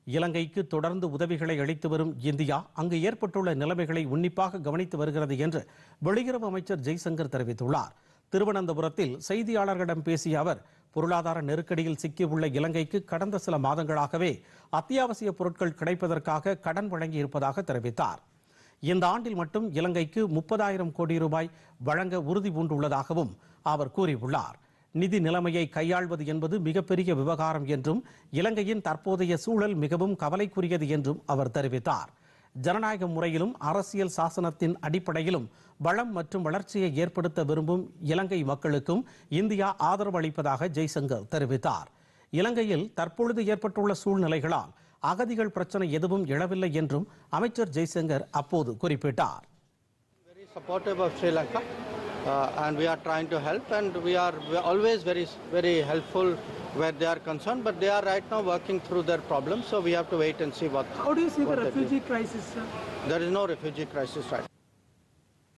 இலங்கைக்கு தொடர்ந்து உதவிகளை அளித்து வரும் இந்தியா அங்கு ஏற்பட்டுள்ள நிலைமைகளை உன்னிப்பாக கவனித்து வருகிறது என்று வெளியுறவு அமைச்சர் ஜெய்சங்கர் தெரிவித்துள்ளார் திருவனந்தபுரத்தில் செய்தியாளர்களிடம் பேசிய அவர் பொருளாதார நெருக்கடியில் சிக்கியுள்ள இலங்கைக்கு கடந்த சில மாதங்களாகவே அத்தியாவசிய பொருட்கள் கிடைப்பதற்காக கடன் வழங்கியிருப்பதாக தெரிவித்தார் இந்த ஆண்டில் மட்டும் இலங்கைக்கு முப்பதாயிரம் கோடி ரூபாய் வழங்க உறுதி பூண்டுள்ளதாகவும் அவர் கூறியுள்ளார் நிதி நிலைமையை கையாள்வது என்பது மிகப்பெரிய விவகாரம் என்றும் இலங்கையின் தற்போதைய சூழல் மிகவும் கவலைக்குரியது என்றும் அவர் தெரிவித்தார் ஜனநாயக முறையிலும் அரசியல் சாசனத்தின் அடிப்படையிலும் வளம் மற்றும் வளர்ச்சியை ஏற்படுத்த விரும்பும் இலங்கை மக்களுக்கும் இந்தியா ஆதரவு அளிப்பதாக ஜெய்சங்கர் தெரிவித்தார் இலங்கையில் தற்பொழுது ஏற்பட்டுள்ள சூழ்நிலைகளால் அகதிகள் பிரச்சனை எதுவும் எழவில்லை என்றும் அமைச்சர் ஜெய்சங்கர் அப்போது குறிப்பிட்டார் very supportive of Sri Lanka uh, and we are trying to help and we are we are always very very helpful where they are concerned but they are right now working through their problems so we have to wait and see what How do you see the what they do. refugee crisis, sir? there is no refugee crisis right